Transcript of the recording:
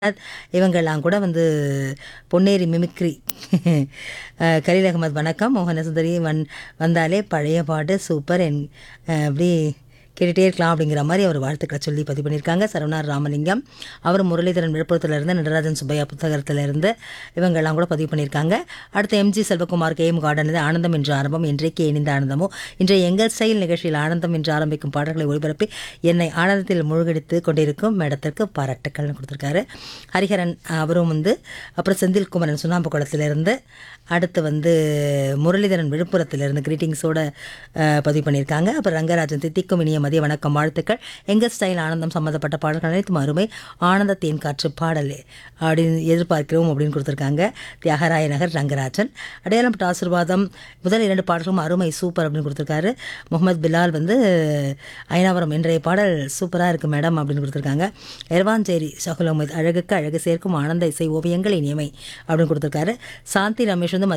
இவங்கெல்லாம் கூட வந்து பொன்னேரி மிமிக்ரி அஹ் கலீல் அகமது வணக்கம் மோகன சுந்தரி வந் வந்தாலே பழைய பாட்டு சூப்பர் என் அஹ் அப்படி கேட்டுகிட்டே இருக்கலாம் அப்படிங்கிற மாதிரி அவர் வாழ்த்துக்களை சொல்லி பதிவு பண்ணியிருக்காங்க சரவணார் ராமலிங்கம் அவர் முரளிதரன் விழுப்புரத்துலேருந்து நடராஜன் சுப்பையா புத்தகத்திலிருந்து இவங்கெல்லாம் கூட பதிவு பண்ணியிருக்காங்க அடுத்து MG Selvakumar K M garden ஆனந்தம் என்று ஆரம்பம் இன்றைக்கு இணைந்த ஆனந்தமோ இன்றைய எங்கள் ஸ்டைல் நிகழ்ச்சியில் ஆனந்தம் என்று ஆரம்பிக்கும் பாடல்களை ஒளிபரப்பி என்னை ஆனந்தத்தில் மூழ்கடித்து கொண்டிருக்கும் மேடத்திற்கு பாராட்டுக்கள்னு கொடுத்துருக்காரு ஹரிஹரன் அவரும் வந்து அப்புறம் செந்தில்குமரன் சுண்ணாம்பு குளத்திலிருந்து அடுத்து வந்து முரளிதரன் விழுப்புரத்திலிருந்து கிரீட்டிங்ஸோட பதிவு பண்ணியிருக்காங்க அப்புறம் ரங்கராஜன் தித்திக்கும் இனிய மதிய வணக்கம் வாழ்த்துக்கள் எங்கள் ஸ்டைல் ஆனந்தம் சம்மந்தப்பட்ட பாடல்கள் அனைத்தும் அருமை ஆனந்த தேன் காற்று பாடல் அப்படின்னு எதிர்பார்க்கிறோம் அப்படின்னு கொடுத்துருக்காங்க தியாகராய நகர் ரங்கராஜன் அடையாளப்பட்ட ஆசீர்வாதம் முதல் இரண்டு பாடல்களும் அருமை சூப்பர் அப்படின்னு கொடுத்துருக்காரு முகமது பிலால் வந்து ஐநாவரம் இன்றைய பாடல் சூப்பராக இருக்குது மேடம் அப்படின்னு கொடுத்துருக்காங்க எர்வாஞ்சேரி சகுலமுத் அழகுக்கு அழகு சேர்க்கும் ஆனந்த இசை ஓவியங்கள் இனிமை அப்படின்னு கொடுத்துருக்காரு சாந்தி ரமேஷ் வந்து